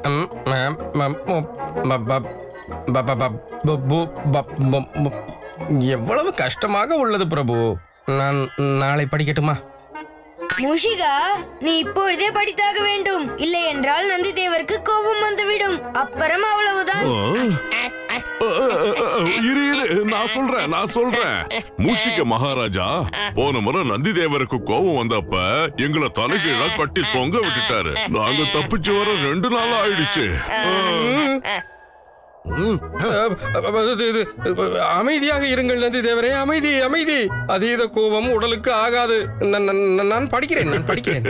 ம், ம், ம், ம், ப- ப- ப- ப- ப- ப- பு- ப- ப- ப- எவ்வளவு கஷ்டமாக உள்ளது பிரபு நான் நாளை படிக்கட்டுமா மூஷிகா நீ இப்பொழுதே படித்தாக வேண்டும் இல்லை என்றால் நந்தி தேவருக்கு கோபம் வந்துவிடும் அப்புறம் அவ்வளவுதான் இரு இரு நான் சொல்றேன் நான் சொல்றேன் மூஷிக மகாராஜா போன முறை நந்தி தேவருக்கு கோபம் வந்தப்ப எங்களை தலைகீழா கட்டி தொங்க விட்டுட்டாரு நாங்க தப்பிச்சு வர ரெண்டு நாள் ஆயிடுச்சு அஹ், அது- இது- அமைதியாக இருங்கள் நந்தி தேவரே அமைதி அமைதி அதீத கோபம் உடலுக்கு ஆகாது நான்- நான் நான் படிக்கிறேன் நான் படிக்கிறேன்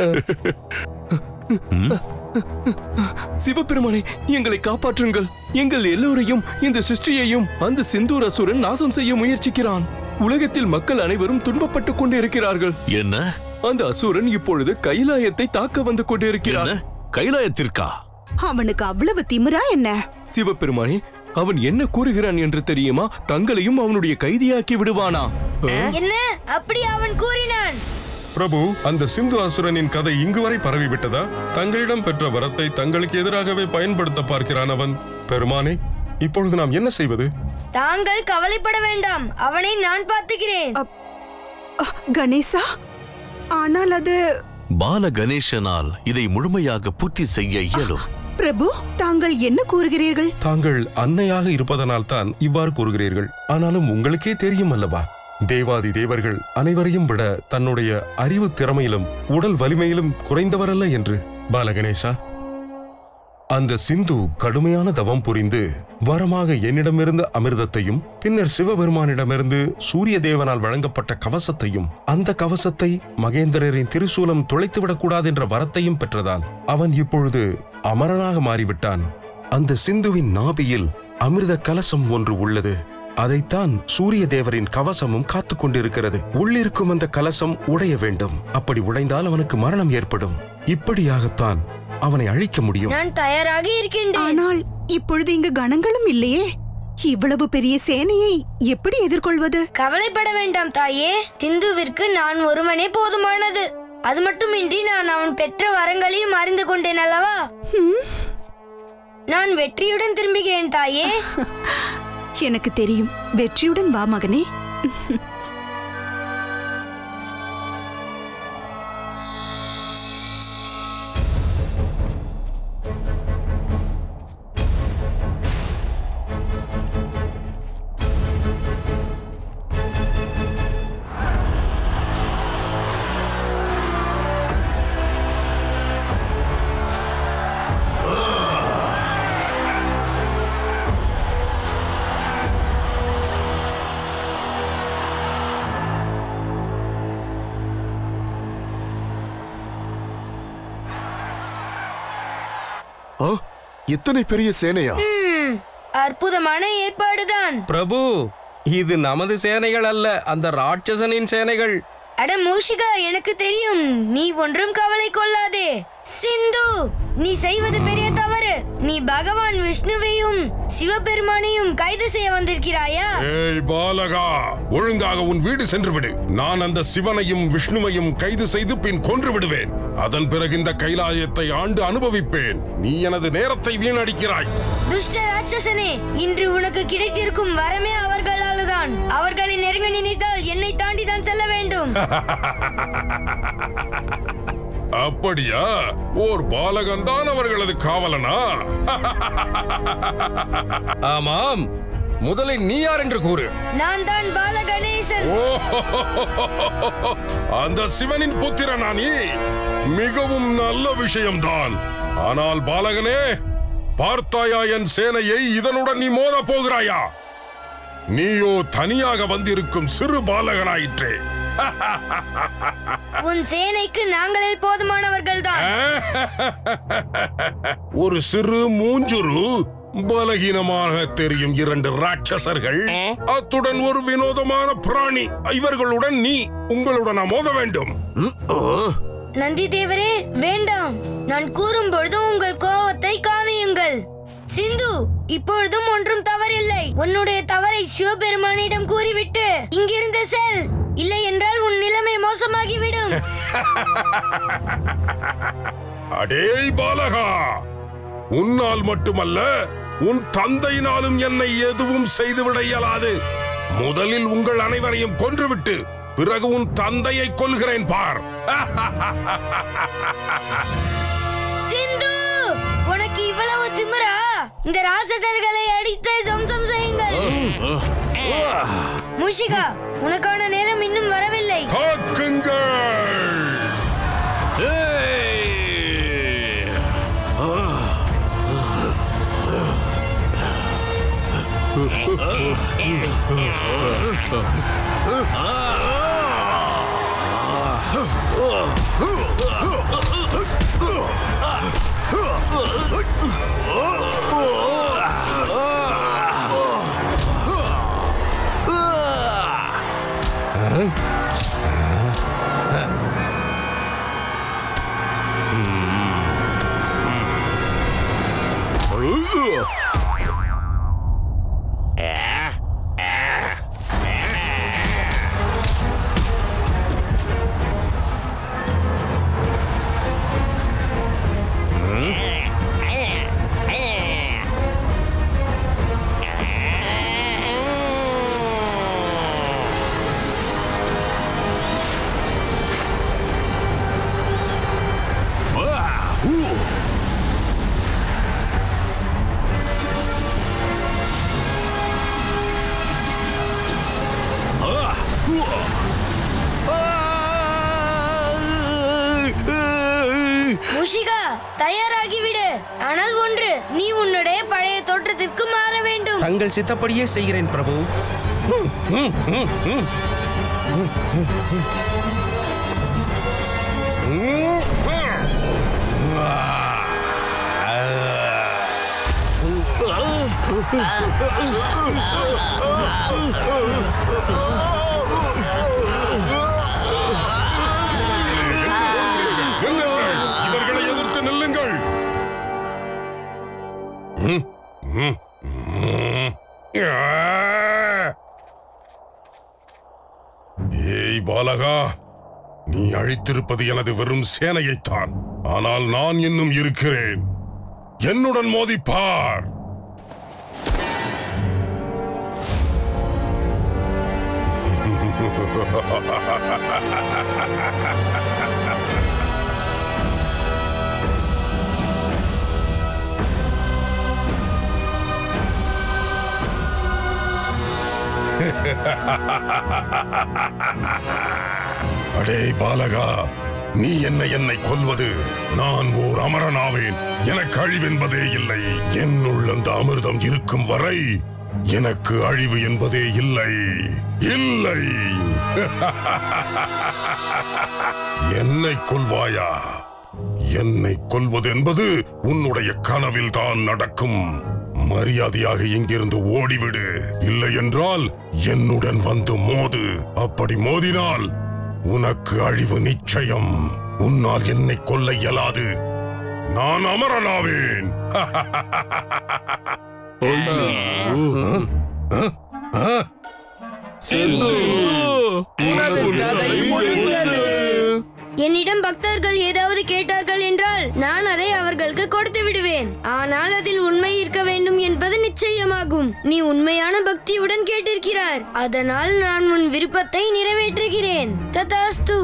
சிவபெருமானே எங்களை காப்பாற்றுங்கள் எங்கள் எல்லோரையும் இந்த சிருஷ்டியையும் அந்த சிந்தூர் அசுரன் நாசம் செய்ய முயற்சிக்கிறான் உலகத்தில் மக்கள் அனைவரும் துன்பப்பட்டுக் கொண்டு இருக்கிறார்கள் என்ன அந்த அசுரன் இப்பொழுது கைலாயத்தை தாக்க வந்து என்ன கொண்டிருக்கிறான் கைலாயத்திற்கா அவனுக்கு அவ்வளவு திமிரா என்ன சிவபெருமானே அவன் என்ன கூறுகிறான் என்று தெரியுமா தங்களையும் அவனுடைய கைதியாக்கி விடுவானா ஆ? என்ன அப்படி அவன் கூறினான் பிரபு அந்த சிந்து அசுரனின் கதை இங்கு வரை பரவிவிட்டதா தங்களிடம் பெற்ற வரத்தை தங்களுக்கு எதிராகவே பயன்படுத்த பார்க்கிறான் அவன் பெருமானே இப்பொழுது நாம் என்ன செய்வது தாங்கள் கவலைப்பட வேண்டாம் அவனை நான் பார்த்துக்கிறேன் அ, கணேசா ஆனால் அது பால கணேசனால் இதை முழுமையாக பூர்த்தி செய்ய இயலும் பிரபு தாங்கள் என்ன கூறுகிறீர்கள் தாங்கள் அன்னையாக இருப்பதனால் தான் இவ்வாறு கூறுகிறீர்கள் ஆனாலும் உங்களுக்கே தெரியும் அல்லவா தேவாதி தேவர்கள் அனைவரையும் விட தன்னுடைய அறிவு திறமையிலும் உடல் வலிமையிலும் குறைந்தவரல்ல என்று பாலகணேசா அந்த சிந்து கடுமையான தவம் புரிந்து வரமாக என்னிடமிருந்து அமிர்தத்தையும் பின்னர் சிவபெருமானிடமிருந்து சூரிய தேவனால் வழங்கப்பட்ட கவசத்தையும் அந்த கவசத்தை மகேந்திரரின் திருசூலம் துளைத்துவிடக்கூடாது என்ற வரத்தையும் பெற்றதால் அவன் இப்பொழுது அமரனாக மாறிவிட்டான் அந்த சிந்துவின் நாபியில் அமிர்த கலசம் ஒன்று உள்ளது அதைத்தான் சூரிய தேவரின் கவசமும் காத்துக் கொண்டிருக்கிறது உள்ளிருக்கும் அந்த கலசம் உடைய வேண்டும் அப்படி உடைந்தால் அவனுக்கு மரணம் ஏற்படும் இப்படியாகத்தான் அவனை அழிக்க முடியும் நான் தயாராக இருக்கின்றேன் ஆனால் இப்பொழுது இங்கு கணங்களும் இல்லையே இவ்வளவு பெரிய சேனையை எப்படி எதிர்கொள்வது கவலைப்பட வேண்டாம் தாயே சிந்துவிற்கு நான் ஒருவனே போதுமானது அது மட்டுமின்றி நான் அவன் பெற்ற வரங்களையும் அறிந்து கொண்டேன் அல்லவா நான் வெற்றியுடன் திரும்புகிறேன் தாயே எனக்கு தெரியும் வெற்றியுடன் வா மகனே ஆ, இத்தனை பெரிய சேனையா ம், அற்புதமான ஏற்பாடுதான் பிரபு இது நமது சேனைகள் அல்ல அந்த ராட்சசனின் சேனைகள் அட மூஷிகா எனக்கு தெரியும் நீ ஒன்றும் கவலை கொள்ளாதே சிந்து நீ செய்வது பெரிய தவறு நீ பகவான் விஷ்ணுவையும் சிவபெருமானையும் கைது செய்ய வந்திருக்கிறாயா ஏய் பாலகா ஒழுங்காக உன் வீடு சென்று விடு நான் அந்த சிவனையும் விஷ்ணுவையும் கைது செய்து பின் கொன்று விடுவேன் அதன் பிறகு இந்த கைலாயத்தை ஆண்டு அனுபவிப்பேன் நீ எனது நேரத்தை வீணடிக்கிறாய் துஷ்ட ராட்சசனே இன்று உனக்கு கிடைத்திருக்கும் வரமே அவர்களால் தான் அவர்களை நெருங்க நினைத்தால் என்னை தாண்டி தான் செல்ல வேண்டும் அப்படியா ஓர் பாலகன் தான் அவர்களது காவலனா ஆமாம் முதலில் நீ யார் என்று கூறு நான் தான் பாலகணேசன் ஓ, அந்த சிவனின் புத்திரனா நீ மிகவும் நல்ல விஷயம்தான் ஆனால் பாலகனே பார்த்தாயா என் சேனையை இதனுடன் நீ மோத போகிறாயா நீயோ தனியாக வந்திருக்கும் சிறு பாலகனாயிற்றே உன் சேனைக்கு நாங்களே போதுமானவர்கள் தான் ஒரு சிறு மூஞ்சுரு பலகீனமாக தெரியும் இரண்டு ராட்சசர்கள் அத்துடன் ஒரு வினோதமான பிராணி இவர்களுடன் நீ உங்களுடன் மோத வேண்டும் ம், ஓ, நந்தி தேவரே வேண்டாம் நான் கூறும் பொழுது உங்கள் கோபத்தை காமியுங்கள் சிந்து இப்பொழுதும் ஒன்றும் தவறில்லை உன்னுடைய தவறை சிவபெருமானிடம் கூறிவிட்டு இங்கிருந்து செல் இல்லை என்றால் உன் நிலைமை மோசமாகிவிடும் அடேய் பாலகா உன்னால் மட்டுமல்ல உன் தந்தையினாலும் என்னை எதுவும் செய்துவிட இயலாது முதலில் உங்கள் அனைவரையும் கொன்றுவிட்டு பிறகு உன் தந்தையை கொல்கிறேன் பார் சிந்து உனக்கு இவ்வளவு திமிரா இந்த ராசதர்களை அடித்து துவம்சம் செய்யுங்கள் மூஷிகா உனக்கான நேரம் இன்னும் வரவில்லை தாக்குங்கள் மூஷிகா தயாராகிவிடு ஆனால் ஒன்று நீ உன்னுடைய பழைய தோற்றத்திற்கு மாற வேண்டும் தங்கள் சித்தப்படியே செய்கிறேன் பிரபு நில்லுங்கள் இவர்களை எதிர்த்து நில்லுங்கள் ம், ம், ம். ஆ! ஏய் பாலகா நீ அழித்திருப்பது எனது வெறும் சேனையைத்தான் ஆனால் நான் இன்னும் இருக்கிறேன் என்னுடன் மோதிப்பார் அடே பாலகா நீ என்ன என்னை கொல்வது நான் ஓர் அமரனாவேன் எனக்கு அழிவென்பதே இல்லை என்னுள் அந்த அமிர்தம் இருக்கும் வரை எனக்கு அழிவு என்பதே இல்லை இல்லை என்னை கொல்வாயா என்னை கொல்வது என்பது உன்னுடைய கனவில் தான் நடக்கும் மரியாதையாக இங்கிருந்து ஓடிவிடு இல்லை என்றால் என்னுடன் வந்து மோது அப்படி மோதினால் உனக்கு அழிவு நிச்சயம் உன்னால் என்னை கொல்ல இயலாது நான் அமரனாவேன் என்னிடம் பக்தர்கள் ஏதாவது கேட்டார்கள் என்றால் நான் அதை அவர்களுக்கு கொடுத்து விடுவேன் ஆனால் அதில் உண்மை இருக்க வேண்டும் என்பது நிச்சயமாகும் நீ உண்மையான பக்தியுடன் கேட்டிருக்கிறார் அதனால் நான் உன் விருப்பத்தை நிறைவேற்றுகிறேன் ததாஸ்து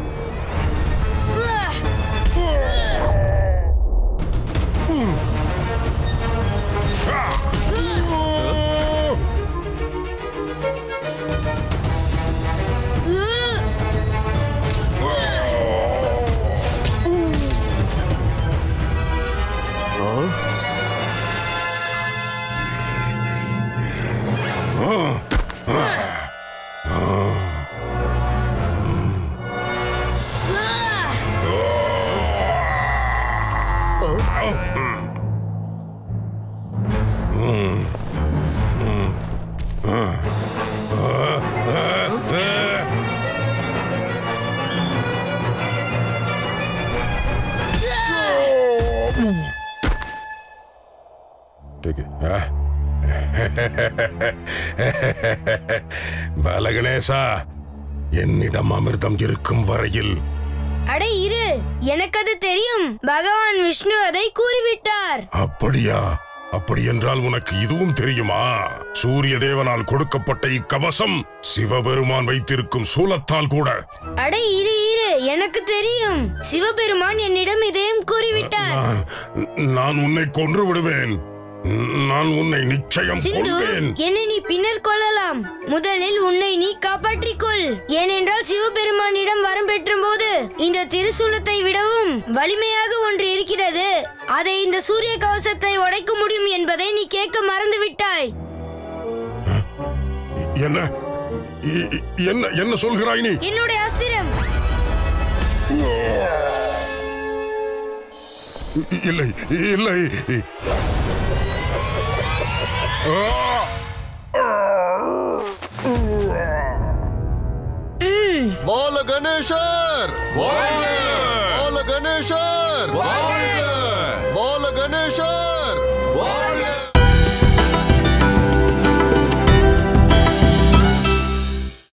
Take it. Ah. பாலகணேசா என்னிடம் அமிர்தம் இருக்கும் வரையில் அடே இரு எனக்கு அது தெரியும் பகவான் விஷ்ணு அதை கூறிவிட்டார் அப்படியா அப்படி என்றால் உனக்கு இதுவும் தெரியுமா சூரிய தேவனால் கொடுக்கப்பட்ட இக்கவசம் சிவபெருமான் வைத்திருக்கும் சூலத்தால் கூட அடே இரு இரு எனக்கு தெரியும் சிவபெருமான் என்னிடம் இதையும் கூறிவிட்டார் நான் நான் உன்னை கொன்று விடுவேன் நான் உன்னை நிச்சயம் சிந்து கொள்வேன் என்னை நீ பின்னர் கொள்ளலாம் முதலில் உன்னை நீ காப்பாற்றிக் கொள் ஏனென்றால் சிவபெருமானிடம் வரம் பெற்றும்போது இந்த திருசூலத்தை விடவும் வலிமையாக ஒன்று இருக்கிறது அதை இந்த சூரிய கவசத்தை உடைக்க முடியும் என்பதை நீ கேட்க மறந்து விட்டாய் என்ன இ- இ- என்ன என்ன சொல்கிறாய் நீ என்னுடைய அஸ்திரம் இ- இல்லை இல்லை பால கணேசர் வாழ்க! பால கணேசர் வாழ்க!